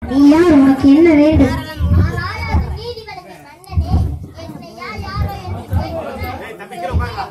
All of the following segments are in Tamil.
நீ யார் உனக்கு என்ன வேண்டும் ஆராயாது நீதி வழங்க மன்னனே என்னை யார் யாரோ என்று கேட்கிறார்.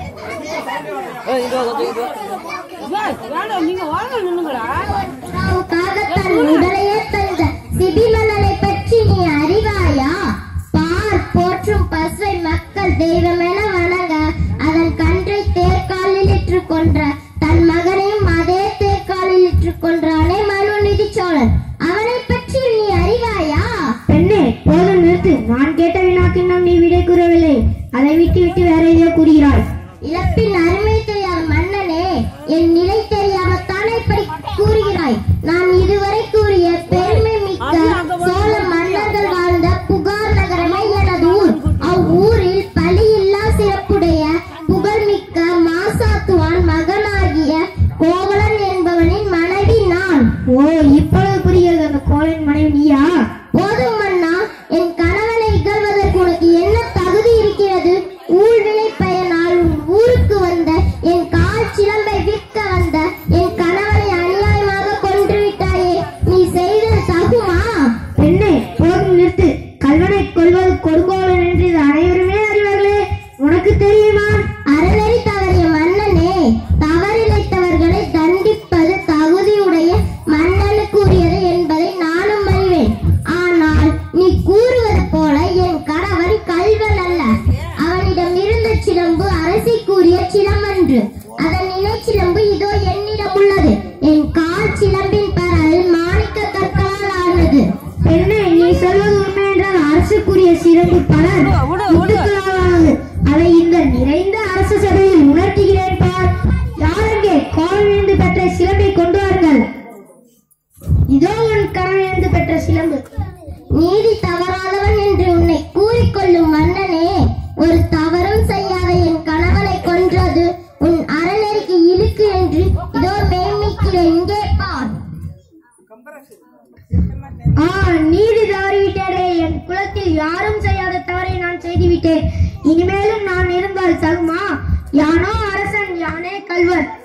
உனக்காக தன் உடலையே தந்த சிபிமலனை பற்றி நீ அறிவாயா பார் போற்றும் பசுவை மக்கள் தெய்வமென வணங்க அதன் கன்றை தேர்காலில் இற்று கொன்ற தன் மகனையும் அதே தேர்காலில் இற்று கொன்றானே மனுநீதி சோழன் அவனை பற்றி நீ அறிவாயா பெண்ணே போதும் நிறுத்து நான் கேட்ட வினாக்கு இன்னும் நீ விடை கூறவில்லை அதை விட்டு விட்டு வேற ஏதோ கூறுகிறாய் இழப்பின் அருமை தெரியாத மன்னனே என் நிலை தெரியாமத்தானே இப்படி கூறுகிறாய் நான் இதுவரை கூறிய பெருமை மிக்க சோழ மன்னர்கள் வாழ்ந்த புகார் நகரமே எனது ஊர் அவ்வூரில் பழியில்லா சிறப்புடைய புகழ்மிக்க மாசாத்துவான் மகனாகிய கோவலன் என்பவனின் மனைவி நான் ஓ இப்பொழுது புரிகிறது அந்த கோளின் மனைவி நீயா போதும் மன்னா என் கணவனை இகழ்வதற்கு உனக்கு என்ன தகுதி இருக்கிறது ஊழ்வினை பயனால் உன் ஊருக்கு வந்த என் கால் சிலம்பை விற்க வந்த என் கணவனை அநியாயமாக கொன்று விட்டாயே நீ செய்தது தகுமா பெண்ணே போதும் நிறுத்து கல்வனை கொள்வது கொடுங்கோலன் என்று இது அனைவருமே அறிவார்களே உனக்கு தெரியுமா அறநெறி தவறிய மன்னனே தவறிழைத்தவர்களை தண்டிப்பது தகுதியுடைய மன்னனுக்குரியது என்பதை நானும் அறிவேன் ஆனால் நீ கூறுவது போல என் கணவன் கல்வன் அல்ல அவனிடம் இருந்த சிலம்பு அரசிக்குரிய சிலம்பன்று அதன் இணைச்சிலம்பு இதோ என்னிடம் உள்ளது என் கால் சிலம்பின் பரல் மாணிக்க கற்களால் ஆனது பெண்ணே நீ சொல்வது உண்மை என்றால் அரசுக்குரிய சிறப்பு பலர் முத்துக்களாலானது அதை இந்த நிறைந்த அரசு சபையில் உணர்த்துகிறேன் பார் யாரெங்கே கோவிலிருந்து பெற்ற சிலம்பை கொண்டு வாருங்கள் இதோ உன் கணவனிருந்து பெற்ற சிலம்பு நீதி தவறாதவன் என்று உன்னை கூறிக்கொள்ளும் மன்னனே ஒரு தவறும் செய்யாத என் கணவனை கொன்றது உன் அறநெறிக்கு இழுக்கு என்று இதோ மேமிக்கிறேன் இங்கே பார் ஆ நீதி தவறிவிட்டேனே என் குலத்தில் யாரும் செய்யாத தவறை நான் செய்துவிட்டேன் இனிமேலும் நான் இருந்தால் தகுமா யானோ அரசன் யானே கல்வர்